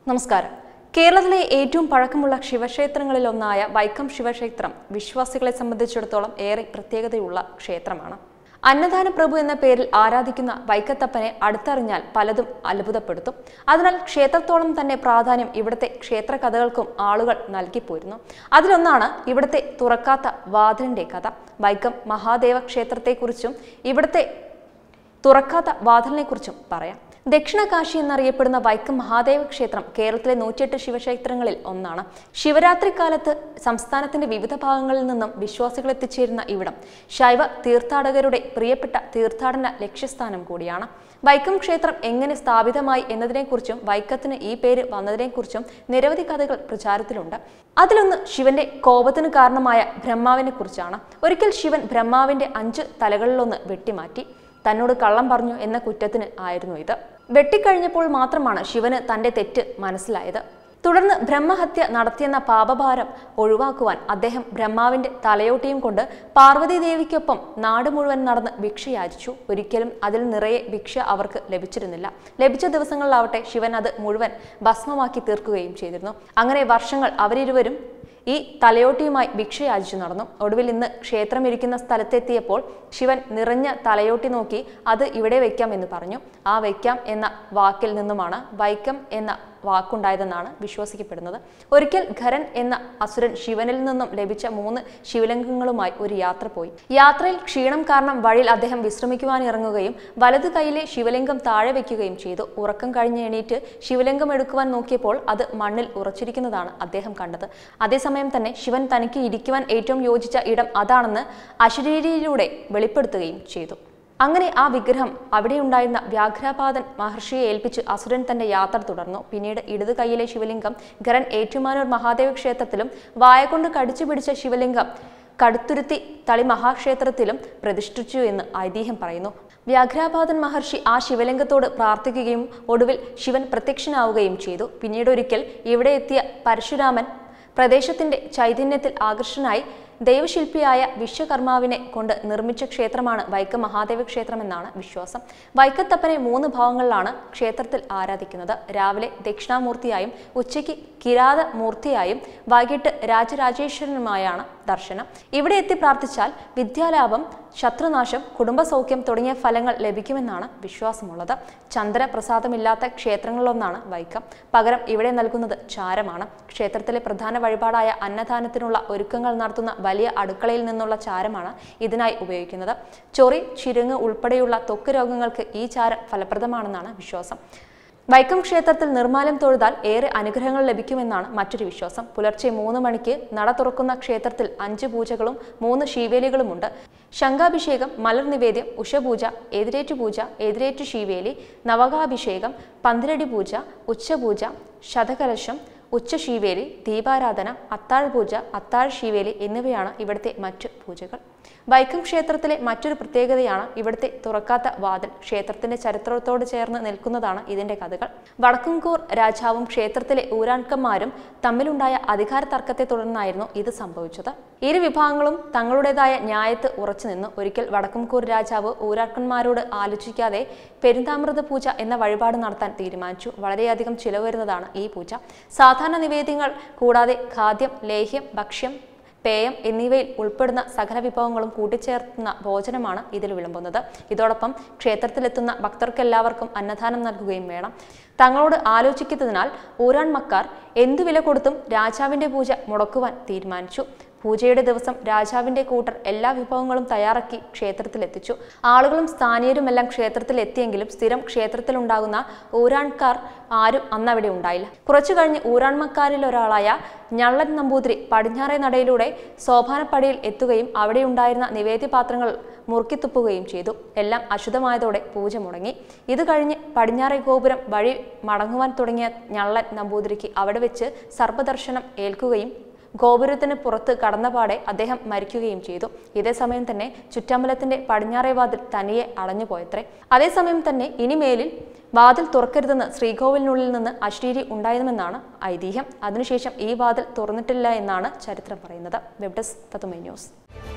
നമസ്കാരം കേരളത്തിലെ ഏറ്റവും പഴക്കമുള്ള ശിവക്ഷേത്രങ്ങളിൽ ഒന്നായ വൈക്കം ശിവക്ഷേത്രം വിശ്വാസികളെ സംബന്ധിച്ചിടത്തോളം ഏറെ പ്രത്യേകതയുള്ള ക്ഷേത്രമാണ് അന്നദാന പ്രഭു എന്ന പേരിൽ ആരാധിക്കുന്ന വൈക്കത്തപ്പനെ അടുത്തറിഞ്ഞാൽ പലതും അത്ഭുതപ്പെടുത്തും അതിനാൽ ക്ഷേത്രത്തോളം തന്നെ പ്രാധാന്യം ഇവിടുത്തെ ക്ഷേത്ര കഥകൾക്കും ആളുകൾ നൽകിപ്പോരുന്നു അതിലൊന്നാണ് ഇവിടുത്തെ തുറക്കാത്ത വാതിലിന്റെ കഥ വൈക്കം മഹാദേവ ക്ഷേത്രത്തെക്കുറിച്ചും ഇവിടുത്തെ തുറക്കാത്ത വാതിലിനെക്കുറിച്ചും പറയാം ദക്ഷിണ കാശി എന്നറിയപ്പെടുന്ന വൈക്കം മഹാദേവ ക്ഷേത്രം കേരളത്തിലെ നൂറ്റിയെട്ട് ശിവക്ഷേത്രങ്ങളിൽ ഒന്നാണ് ശിവരാത്രി കാലത്ത് സംസ്ഥാനത്തിന്റെ വിവിധ ഭാഗങ്ങളിൽ നിന്നും വിശ്വാസികൾ എത്തിച്ചേരുന്ന ഇവിടം ശൈവ തീർത്ഥാടകരുടെ പ്രിയപ്പെട്ട തീർത്ഥാടന ലക്ഷ്യസ്ഥാനം കൂടിയാണ് വൈക്കം ക്ഷേത്രം എങ്ങനെ സ്ഥാപിതമായി എന്നതിനെക്കുറിച്ചും വൈക്കത്തിന് ഈ പേര് വന്നതിനെക്കുറിച്ചും നിരവധി കഥകൾ പ്രചാരത്തിലുണ്ട് അതിലൊന്ന് ശിവന്റെ കോപത്തിന് കാരണമായ ബ്രഹ്മാവിനെ കുറിച്ചാണ് ഒരിക്കൽ ശിവൻ ബ്രഹ്മാവിന്റെ അഞ്ച് തലകളിലൊന്ന് വെട്ടിമാറ്റി തന്നോട് കള്ളം പറഞ്ഞു എന്ന കുറ്റത്തിന് ആയിരുന്നു ഇത് വെട്ടിക്കഴിഞ്ഞപ്പോൾ മാത്രമാണ് ശിവന് തന്റെ തെറ്റ് മനസ്സിലായത് തുടർന്ന് ബ്രഹ്മഹത്യ നടത്തിയെന്ന പാപഭാരം ഒഴിവാക്കുവാൻ അദ്ദേഹം ബ്രഹ്മാവിന്റെ തലയോട്ടിയും കൊണ്ട് പാർവതി ദേവിക്കൊപ്പം നാട് മുഴുവൻ നടന്ന് ഭിക്ഷ യാചിച്ചു ഒരിക്കലും അതിൽ നിറയെ ഭിക്ഷ അവർക്ക് ലഭിച്ചിരുന്നില്ല ലഭിച്ച ദിവസങ്ങളിലാവട്ടെ ശിവൻ അത് മുഴുവൻ ഭസ്മമാക്കി തീർക്കുകയും ചെയ്തിരുന്നു അങ്ങനെ വർഷങ്ങൾ അവരിരുവരും ഈ തലയോട്ടിയുമായി ഭിക്ഷ യാചിച്ചു നടന്നു ഒടുവിൽ ഇന്ന് ക്ഷേത്രം ഇരിക്കുന്ന സ്ഥലത്തെത്തിയപ്പോൾ ശിവൻ നിറഞ്ഞ തലയോട്ടി നോക്കി അത് ഇവിടെ വയ്ക്കാം എന്ന് പറഞ്ഞു ആ വയ്ക്കാം എന്ന വാക്കിൽ നിന്നുമാണ് വൈക്കം എന്ന വാക്കുണ്ടായതെന്നാണ് വിശ്വസിക്കപ്പെടുന്നത് ഒരിക്കൽ ഖരൻ എന്ന അസുരൻ ശിവനിൽ നിന്നും ലഭിച്ച മൂന്ന് ശിവലിംഗങ്ങളുമായി ഒരു യാത്ര പോയി യാത്രയിൽ ക്ഷീണം കാരണം വഴിയിൽ അദ്ദേഹം വിശ്രമിക്കുവാൻ ഇറങ്ങുകയും വലത് കൈയിലെ ശിവലിംഗം താഴെ വയ്ക്കുകയും ചെയ്തു ഉറക്കം കഴിഞ്ഞ് എണീറ്റ് ശിവലിംഗം എടുക്കുവാൻ നോക്കിയപ്പോൾ അത് മണ്ണിൽ ഉറച്ചിരിക്കുന്നതാണ് അദ്ദേഹം കണ്ടത് അതേസമയം തന്നെ ശിവൻ തനിക്ക് ഇരിക്കുവാൻ ഏറ്റവും യോജിച്ച ഇടം അതാണെന്ന് അശരീരിയിലൂടെ വെളിപ്പെടുത്തുകയും ചെയ്തു അങ്ങനെ ആ വിഗ്രഹം അവിടെയുണ്ടായിരുന്ന വ്യാഘ്രപാദൻ മഹർഷിയെ ഏൽപ്പിച്ച് അസുരൻ തന്റെ യാത്ര തുടർന്നു പിന്നീട് ഇടത് കൈയിലെ ശിവലിംഗം ഖരൻ ഏറ്റുമാനൂർ മഹാദേവ ക്ഷേത്രത്തിലും വായ കൊണ്ട് കടിച്ചു പിടിച്ച ശിവലിംഗം കടുത്തുരുത്തി തളി മഹാക്ഷേത്രത്തിലും പ്രതിഷ്ഠിച്ചു എന്ന് ഐതിഹ്യം പറയുന്നു വ്യാഘ്രാപാദൻ മഹർഷി ആ ശിവലിംഗത്തോട് പ്രാർത്ഥിക്കുകയും ഒടുവിൽ ശിവൻ പ്രത്യക്ഷനാവുകയും ചെയ്തു പിന്നീട് ഒരിക്കൽ ഇവിടെ എത്തിയ പരശുരാമൻ പ്രദേശത്തിന്റെ ചൈതന്യത്തിൽ ആകർഷനായി ദൈവശില്പിയായ വിശ്വകർമാവിനെ കൊണ്ട് നിർമ്മിച്ച ക്ഷേത്രമാണ് വൈക്കം മഹാദേവ ക്ഷേത്രം എന്നാണ് വിശ്വാസം വൈക്കത്തപ്പനെ മൂന്ന് ഭാവങ്ങളിലാണ് ക്ഷേത്രത്തിൽ ആരാധിക്കുന്നത് രാവിലെ ദക്ഷിണാമൂർത്തിയായും ഉച്ചയ്ക്ക് കിരാത മൂർത്തിയായും വൈകിട്ട് രാജരാജേശ്വരനുമായാണ് ദർശനം ഇവിടെ എത്തി പ്രാർത്ഥിച്ചാൽ വിദ്യാലാഭം ശത്രുനാശം കുടുംബസൗഖ്യം തുടങ്ങിയ ഫലങ്ങൾ ലഭിക്കുമെന്നാണ് വിശ്വാസമുള്ളത് ചന്ദ്രപ്രസാദമില്ലാത്ത ക്ഷേത്രങ്ങളിലൊന്നാണ് വൈക്കം പകരം ഇവിടെ നൽകുന്നത് ചാരമാണ് ക്ഷേത്രത്തിലെ പ്രധാന വഴിപാടായ അന്നദാനത്തിനുള്ള ഒരുക്കങ്ങൾ നടത്തുന്ന വലിയ അടുക്കളയിൽ നിന്നുള്ള ചാരമാണ് ഇതിനായി ഉപയോഗിക്കുന്നത് ചൊറി ചിരുങ്ങ് ഉൾപ്പെടെയുള്ള ത്വക്ക് രോഗങ്ങൾക്ക് ഈ ചാരം ഫലപ്രദമാണെന്നാണ് വിശ്വാസം വൈക്കം ക്ഷേത്രത്തിൽ നിർമ്മാലം തൊഴുതാൽ ഏറെ അനുഗ്രഹങ്ങൾ ലഭിക്കുമെന്നാണ് മറ്റൊരു വിശ്വാസം പുലർച്ചെ മൂന്ന് മണിക്ക് നട തുറക്കുന്ന ക്ഷേത്രത്തിൽ അഞ്ച് പൂജകളും മൂന്ന് ശീവേലികളുമുണ്ട് ശംഖാഭിഷേകം മലർ നിവേദ്യം ഉഷപൂജ എതിരേറ്റു പൂജ എതിരേറ്റു ശീവേലി നവകാഭിഷേകം പന്തിരടി പൂജ ഉച്ചപൂജ ശതകലശം ഉച്ചശീവേലി ദീപാരാധന അത്താഴ് പൂജ അത്താഴ് ശീവേലി എന്നിവയാണ് ഇവിടുത്തെ മറ്റു പൂജകൾ വൈക്കം ക്ഷേത്രത്തിലെ മറ്റൊരു പ്രത്യേകതയാണ് ഇവിടുത്തെ തുറക്കാത്ത വാതിൽ ക്ഷേത്രത്തിന്റെ ചരിത്രത്തോട് ചേർന്ന് നിൽക്കുന്നതാണ് ഇതിന്റെ കഥകൾ വടക്കുംകൂർ രാജാവും ക്ഷേത്രത്തിലെ ഊരാൺക്കന്മാരും തമ്മിലുണ്ടായ അധികാര തർക്കത്തെ തുടർന്നായിരുന്നു ഇത് സംഭവിച്ചത് ഇരു വിഭാഗങ്ങളും തങ്ങളുടേതായ ന്യായത്ത് ഉറച്ചു നിന്നു ഒരിക്കൽ വടക്കുംകൂർ രാജാവ് ഊരാക്കന്മാരോട് ആലോചിക്കാതെ പെരുന്താമൃത പൂജ എന്ന വഴിപാട് നടത്താൻ തീരുമാനിച്ചു വളരെയധികം ചിലവ് വരുന്നതാണ് ഈ പൂജ സാധാരണ നിവേദ്യങ്ങൾ കൂടാതെ ഖാദ്യം ലേഹ്യം ഭക്ഷ്യം പേയം എന്നിവയിൽ ഉൾപ്പെടുന്ന സകല വിഭവങ്ങളും കൂട്ടിച്ചേർത്തുന്ന ഭോജനമാണ് ഇതിൽ വിളമ്പുന്നത് ഇതോടൊപ്പം ക്ഷേത്രത്തിലെത്തുന്ന ഭക്തർക്കെല്ലാവർക്കും അന്നദാനം നൽകുകയും വേണം തങ്ങളോട് ആലോചിക്കുന്നതിനാൽ ഊരാൺമക്കാർ എന്തു വില കൊടുത്തും രാജാവിന്റെ പൂജ മുടക്കുവാൻ തീരുമാനിച്ചു പൂജയുടെ ദിവസം രാജാവിന്റെ കൂട്ടർ എല്ലാ വിഭവങ്ങളും തയ്യാറാക്കി ക്ഷേത്രത്തിലെത്തിച്ചു ആളുകളും സ്ഥാനീയരുമെല്ലാം ക്ഷേത്രത്തിൽ എത്തിയെങ്കിലും സ്ഥിരം ക്ഷേത്രത്തിലുണ്ടാകുന്ന ഊരാൺക്കാർ ആരും അന്നവിടെ ഉണ്ടായില്ല കുറച്ചു കഴിഞ്ഞ് ഊരാൺമക്കാരിൽ ഒരാളായ ഞള്ളൻ നമ്പൂതിരി പടിഞ്ഞാറേ നടയിലൂടെ സോപാനപ്പടിയിൽ എത്തുകയും അവിടെ ഉണ്ടായിരുന്ന നിവേദ്യപാത്രങ്ങൾ മുറുക്കിത്തുപ്പുകയും ചെയ്തു എല്ലാം അശുദ്ധമായതോടെ പൂജ മുടങ്ങി ഇത് കഴിഞ്ഞ് പടിഞ്ഞാറേ ഗോപുരം വഴി മടങ്ങുവാൻ തുടങ്ങിയ ഞള്ളൻ നമ്പൂതിരിക്ക് അവിടെ വെച്ച് സർപ്പദർശനം ഏൽക്കുകയും ഗോപുരത്തിന് പുറത്ത് കടന്നപാടെ അദ്ദേഹം മരിക്കുകയും ചെയ്തു ഇതേ സമയം തന്നെ ചുറ്റമ്പലത്തിന്റെ പടിഞ്ഞാറേ വാതിൽ തനിയെ അടഞ്ഞുപോയത്രേ അതേസമയം തന്നെ ഇനിമേലിൽ വാതിൽ തുറക്കരുതെന്ന് ശ്രീകോവിലിനുള്ളിൽ നിന്ന് അശ്രീരി ഉണ്ടായിരുമെന്നാണ് ഐതിഹ്യം അതിനുശേഷം ഈ വാതിൽ തുറന്നിട്ടില്ല എന്നാണ് ചരിത്രം പറയുന്നത് വെബ് ഡെസ്ക് തത്തുമൈ ന്യൂസ്